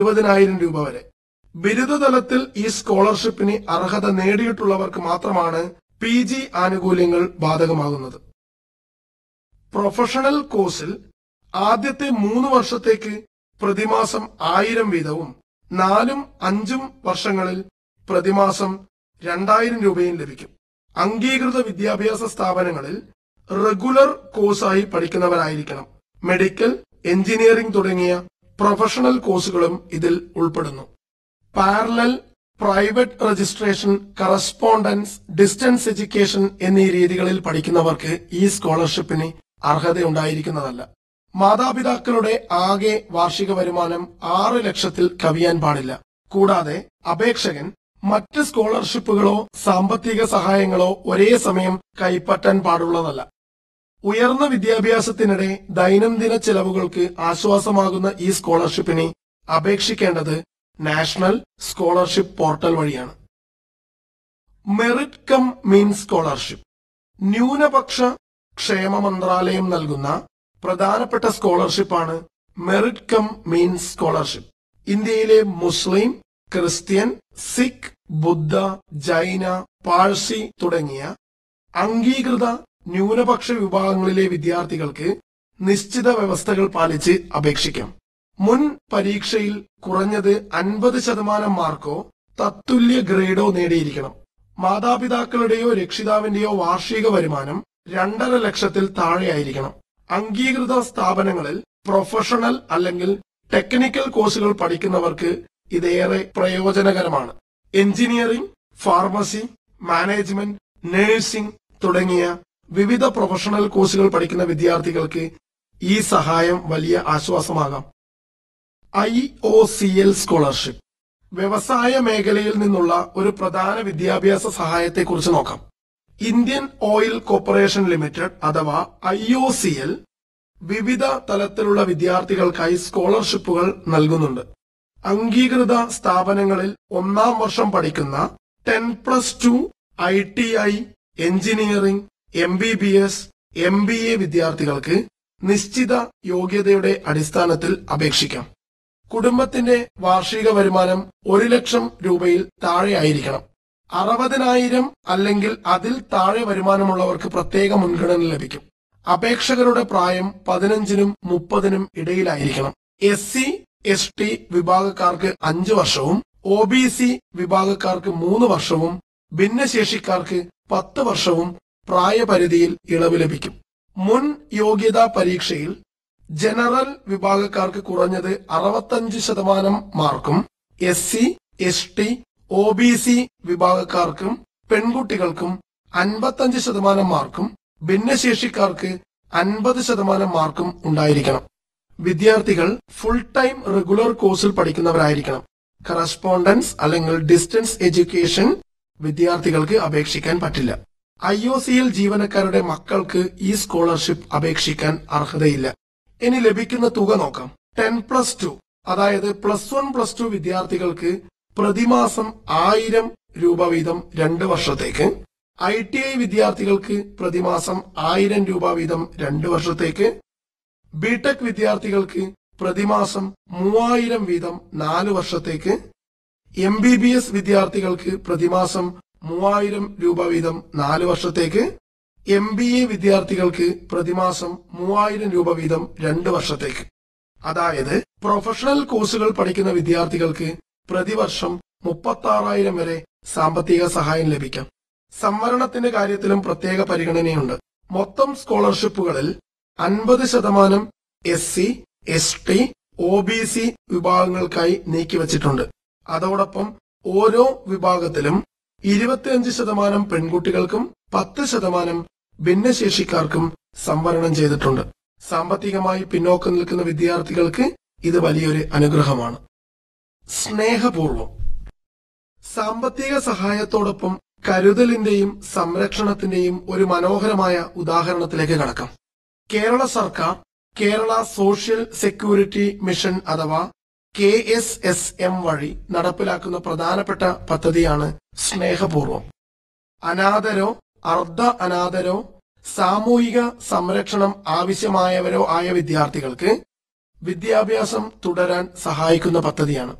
ഇരുപതിനായിരം രൂപ വരെ ബിരുദതലത്തിൽ ഈ സ്കോളർഷിപ്പിന് അർഹത നേടിയിട്ടുള്ളവർക്ക് മാത്രമാണ് പി ജി ആനുകൂല്യങ്ങൾ ബാധകമാകുന്നത് പ്രൊഫഷണൽ കോഴ്സിൽ ആദ്യത്തെ മൂന്ന് വർഷത്തേക്ക് പ്രതിമാസം ആയിരം വീതവും നാലും അഞ്ചും വർഷങ്ങളിൽ പ്രതിമാസം രണ്ടായിരം രൂപയും ലഭിക്കും അംഗീകൃത വിദ്യാഭ്യാസ സ്ഥാപനങ്ങളിൽ റെഗുലർ കോഴ്സായി പഠിക്കുന്നവരായിരിക്കണം മെഡിക്കൽ എഞ്ചിനീയറിംഗ് തുടങ്ങിയ പ്രൊഫഷണൽ കോഴ്സുകളും ഇതിൽ ഉൾപ്പെടുന്നു parallel private registration correspondence distance education എന്നീ രീതികളിൽ പഠിക്കുന്നവർക്ക് ഈ സ്കോളർഷിപ്പിന് അർഹതയുണ്ടായിരിക്കുന്നതല്ല മാതാപിതാക്കളുടെ ആകെ വാർഷിക വരുമാനം ആറ് ലക്ഷത്തിൽ കവിയാൻ പാടില്ല കൂടാതെ അപേക്ഷകൻ മറ്റ് സ്കോളർഷിപ്പുകളോ സാമ്പത്തിക സഹായങ്ങളോ ഒരേ സമയം കൈപ്പറ്റാൻ പാടുള്ളതല്ല ഉയർന്ന വിദ്യാഭ്യാസത്തിനിടെ ദൈനംദിന ചെലവുകൾക്ക് ആശ്വാസമാകുന്ന ഈ സ്കോളർഷിപ്പിന് അപേക്ഷിക്കേണ്ടത് നാഷണൽ സ്കോളർഷിപ്പ് പോർട്ടൽ വഴിയാണ് മെറിറ്റ് കം മീൻ സ്കോളർഷിപ്പ് ന്യൂനപക്ഷ ക്ഷേമ മന്ത്രാലയം നൽകുന്ന പ്രധാനപ്പെട്ട സ്കോളർഷിപ്പാണ് മെറിറ്റ് കം മീൻ സ്കോളർഷിപ്പ് ഇന്ത്യയിലെ മുസ്ലിം ക്രിസ്ത്യൻ സിഖ് ബുദ്ധ ജൈന പാഴ്സി തുടങ്ങിയ അംഗീകൃത ന്യൂനപക്ഷ വിഭാഗങ്ങളിലെ വിദ്യാർത്ഥികൾക്ക് നിശ്ചിത വ്യവസ്ഥകൾ പാലിച്ച് അപേക്ഷിക്കാം മുൻ പരീക്ഷയിൽ കുറഞ്ഞത് അൻപത് ശതമാനം മാർക്കോ തത്തുല്യ ഗ്രേഡോ നേടിയിരിക്കണം മാതാപിതാക്കളുടെയോ രക്ഷിതാവിന്റെയോ വാർഷിക വരുമാനം രണ്ടര ലക്ഷത്തിൽ താഴെയായിരിക്കണം അംഗീകൃത സ്ഥാപനങ്ങളിൽ പ്രൊഫഷണൽ അല്ലെങ്കിൽ ടെക്നിക്കൽ കോഴ്സുകൾ പഠിക്കുന്നവർക്ക് ഇതേറെ പ്രയോജനകരമാണ് എഞ്ചിനീയറിംഗ് ഫാർമസി മാനേജ്മെന്റ് നഴ്സിംഗ് തുടങ്ങിയ വിവിധ പ്രൊഫഷണൽ കോഴ്സുകൾ പഠിക്കുന്ന വിദ്യാർത്ഥികൾക്ക് ഈ സഹായം വലിയ ആശ്വാസമാകാം I O C L scholarship വ്യവസായ മേഖലയിൽ നിന്നുള്ള ഒരു പ്രധാന വിദ്യാഭ്യാസ സഹായത്തെക്കുറിച്ച് നോക്കാം ഇന്ത്യൻ ഓയിൽ കോർപ്പറേഷൻ ലിമിറ്റഡ് അഥവാ ഐ ഒ സി എൽ വിവിധ തലത്തിലുള്ള വിദ്യാർത്ഥികൾക്കായി സ്കോളർഷിപ്പുകൾ നൽകുന്നുണ്ട് അംഗീകൃത സ്ഥാപനങ്ങളിൽ ഒന്നാം വർഷം പഠിക്കുന്ന ten plus two I T I engineering M B B S M B A വിദ്യാർത്ഥികൾക്ക് നിശ്ചിത യോഗ്യതയുടെ അടിസ്ഥാനത്തിൽ അപേക്ഷിക്കാം കുടുംബത്തിന്റെ വാർഷിക വരുമാനം ഒരു ലക്ഷം രൂപയിൽ താഴെയായിരിക്കണം അറുപതിനായിരം അല്ലെങ്കിൽ അതിൽ താഴെ വരുമാനമുള്ളവർക്ക് പ്രത്യേക മുൻഗണന ലഭിക്കും അപേക്ഷകരുടെ പ്രായം പതിനഞ്ചിനും മുപ്പതിനും ഇടയിലായിരിക്കണം എസ് സി എസ് ടി വിഭാഗക്കാർക്ക് അഞ്ചു വർഷവും ഒ ബി സി വിഭാഗക്കാർക്ക് മൂന്ന് വർഷവും ഭിന്നശേഷിക്കാർക്ക് പത്ത് വർഷവും പ്രായപരിധിയിൽ ഇളവ് ലഭിക്കും മുൻ യോഗ്യതാ പരീക്ഷയിൽ ജനറൽ വിഭാഗക്കാർക്ക് കുറഞ്ഞത് അറുപത്തഞ്ച് ശതമാനം മാർക്കും S C S T O B C വിഭാഗക്കാർക്കും പെൺകുട്ടികൾക്കും അൻപത്തഞ്ച് ശതമാനം മാർക്കും ഭിന്നശേഷിക്കാർക്ക് അൻപത് ശതമാനം മാർക്കും ഉണ്ടായിരിക്കണം വിദ്യാർത്ഥികൾ ഫുൾ ടൈം റെഗുലർ കോഴ്സിൽ പഠിക്കുന്നവരായിരിക്കണം കറസ്പോണ്ടൻസ് അല്ലെങ്കിൽ ഡിസ്റ്റൻസ് എഡ്യൂക്കേഷൻ വിദ്യാർത്ഥികൾക്ക് അപേക്ഷിക്കാൻ പറ്റില്ല ഐ ഒ സിയിൽ ജീവനക്കാരുടെ മക്കൾക്ക് ഈ സ്കോളർഷിപ്പ് അപേക്ഷിക്കാൻ അർഹതയില്ല ഇനി ലഭിക്കുന്ന തുക നോക്കാം ടെൻ പ്ലസ് ടു അതായത് പ്ലസ് വൺ പ്ലസ് ടു വിദ്യാർത്ഥികൾക്ക് പ്രതിമാസം ആയിരം രൂപ വീതം രണ്ട് വർഷത്തേക്ക് ഐ ടി ഐ വിദ്യാർത്ഥികൾക്ക് പ്രതിമാസം ആയിരം രൂപ വീതം രണ്ട് വർഷത്തേക്ക് ബിടെക് വിദ്യാർത്ഥികൾക്ക് പ്രതിമാസം മൂവായിരം വീതം നാല് വർഷത്തേക്ക് എം ബി ബി എസ് വിദ്യാർത്ഥികൾക്ക് പ്രതിമാസം മൂവായിരം രൂപ വീതം നാല് വർഷത്തേക്ക് എം ബി എ വിദ്യാർത്ഥികൾക്ക് പ്രതിമാസം മൂവായിരം രൂപ വീതം രണ്ട് വർഷത്തേക്ക് അതായത് പ്രൊഫഷണൽ കോഴ്സുകൾ പഠിക്കുന്ന വിദ്യാർത്ഥികൾക്ക് പ്രതിവർഷം മുപ്പത്തി വരെ സാമ്പത്തിക സഹായം ലഭിക്കാം സംവരണത്തിന്റെ കാര്യത്തിലും പ്രത്യേക പരിഗണനയുണ്ട് മൊത്തം സ്കോളർഷിപ്പുകളിൽ അൻപത് ശതമാനം S C S T O B C വിഭാഗങ്ങൾക്കായി നീക്കിവച്ചിട്ടുണ്ട് അതോടൊപ്പം ഓരോ വിഭാഗത്തിലും ഇരുപത്തിയഞ്ച് ശതമാനം പെൺകുട്ടികൾക്കും പത്ത് ശതമാനം ഭിന്നശേഷിക്കാർക്കും സംവരണം ചെയ്തിട്ടുണ്ട് സാമ്പത്തികമായി പിന്നോക്കം നിൽക്കുന്ന വിദ്യാർത്ഥികൾക്ക് ഇത് വലിയൊരു അനുഗ്രഹമാണ് സ്നേഹപൂർവം സാമ്പത്തിക സഹായത്തോടൊപ്പം കരുതലിന്റെയും സംരക്ഷണത്തിന്റെയും ഒരു മനോഹരമായ ഉദാഹരണത്തിലേക്ക് കടക്കാം കേരള സർക്കാർ കേരള സോഷ്യൽ സെക്യൂരിറ്റി മിഷൻ അഥവാ കെ എസ് എസ് എം വഴി നടപ്പിലാക്കുന്ന പ്രധാനപ്പെട്ട പദ്ധതിയാണ് സ്നേഹപൂർവം അനാഥരോ അർദ്ധ അനാഥരോ സാമൂഹിക സംരക്ഷണം ആവശ്യമായവരോ ആയ വിദ്യാർത്ഥികൾക്ക് വിദ്യാഭ്യാസം തുടരാൻ സഹായിക്കുന്ന പദ്ധതിയാണ്